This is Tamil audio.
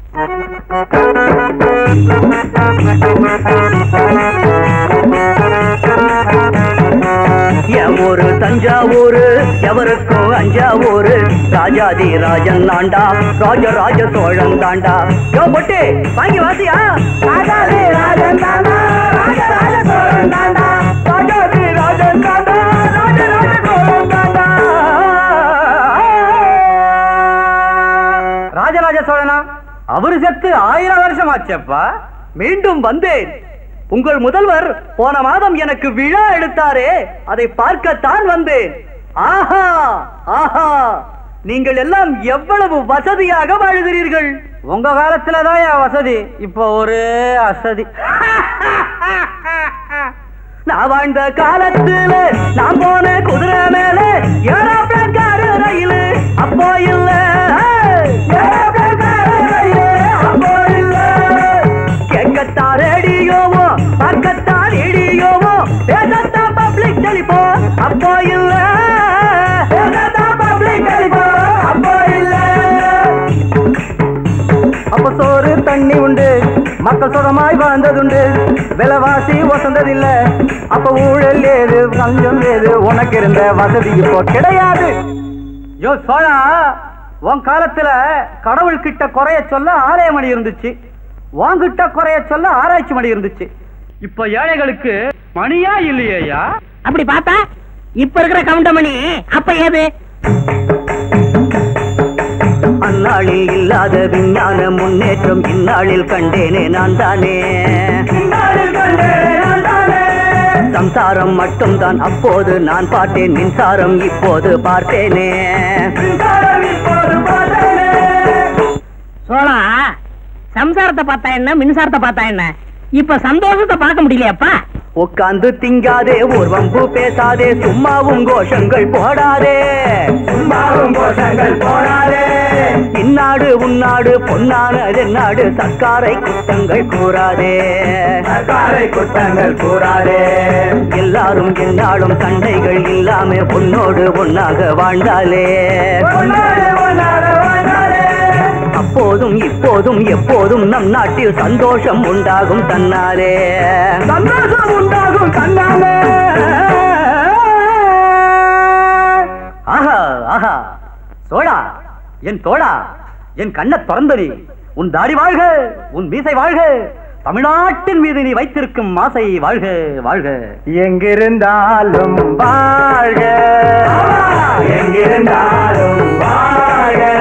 என் ஊரு தஞ்சாவூரு எவருக்கும் அஞ்சாவூரு ராஜாதி ராஜன் நாண்டா ராஜராஜ சோழன் தாண்டா யோ பொட்டு வாங்கி வாசியா ராஜாதி ராஜன் தாண்டா ராஜராஜ சோழன் தாண்டா ராஜாதி ராஜன் தாண்டா ராஜராஜ சோழன் தாண்டா ராஜராஜ சோழனா அவரு செத்து ஆயிரம் வருஷம் ஆச்சப்பா மீண்டும் வந்தேன் உங்கள் முதல்வர் போன மாதம் எனக்கு விழா எடுத்தாரே அதை பார்க்கத்தான் வந்தேன் ஆஹா ஆஹா நீங்கள் எல்லாம் எவ்வளவு வசதியாக வாழ்கிறீர்கள் உங்க காலத்துலதான் என் வசதி இப்போ ஒரு அசதி நான் வாழ்ந்த காலத்துல நான் போன குதிரை மேல ஏரோப்ளேன் காரு ரயில் அப்போ இல்ல ஏரோப்ளேன் காரு ரயிலு அப்போ இல்ல கேட்கத்தான் ரேடியோவோ பார்க்கத்தான் ரேடியோவோ பேசத்தான் பப்ளிக் டெலிபோன் அப்போ இல்ல பேசத்தான் பப்ளிக் டெலிபோன் அப்போ இல்ல அப்ப சோறு தண்ணி உண்டு மக்கள் சுகமாய் வாழ்ந்ததுண்டு விலைவாசி வசந்ததில்ல அப்ப ஊழல் ஏது லஞ்சம் ஏது உனக்கு இருந்த வசதி இப்போ கிடையாது யோ சோழா உன் காலத்துல கடவுள் கிட்ட குறைய சொல்ல ஆலய மணி இருந்துச்சு உன்கிட்ட குறைய சொல்ல ஆராய்ச்சி மணி இருந்துச்சு இப்ப ஏழைகளுக்கு மணியா இல்லையா அப்படி பார்த்தா இப்ப இருக்கிற கவுண்டமணி அப்ப ஏது அந்நாளில் இல்லாத விஞ்ஞான முன்னேற்றம் இந்நாளில் கண்டேனே நான் தானே சம்சாரம் மட்டும்தான் அப்போது நான் பார்த்தேன் மின்சாரம் இப்போது பார்த்தேனே சோழா சம்சாரத்தை பார்த்தா என்ன மின்சாரத்தை பார்த்தா என்ன இப்ப சந்தோஷத்தை பார்க்க முடியலையாப்பா உட்கார்ந்து திங்காதே ஒரு வம்பு பேசாதே சும்மாவும் கோஷங்கள் போடாதே சும்மாவும் கோஷங்கள் போடாதே இந்நாடு உன்னாடு பொன்னானது நாடு சர்க்காரை குற்றங்கள் கூறாதே சர்க்காரை குற்றங்கள் கூறாதே எல்லாரும் என்னாலும் சண்டைகள் இல்லாம உன்னோடு ஒன்னாக வாழ்ந்தாலே அப்போதும் இப்போதும் எப்போதும் நம் நாட்டில் சந்தோஷம் உண்டாகும் தன்னாலே சந்தோஷம் உண்டாகும் தன்னாலே ஆஹா ஆஹா சோழா என் தோழா என் கண்ண திறந்த நீ உன் தாடி வாழ்க உன் மீசை வாழ்க தமிழ்நாட்டின் மீது நீ வைத்திருக்கும் மாசை வாழ்க வாழ்க எங்கிருந்தாலும் வாழ்க எங்கிருந்தாலும் வாழ்க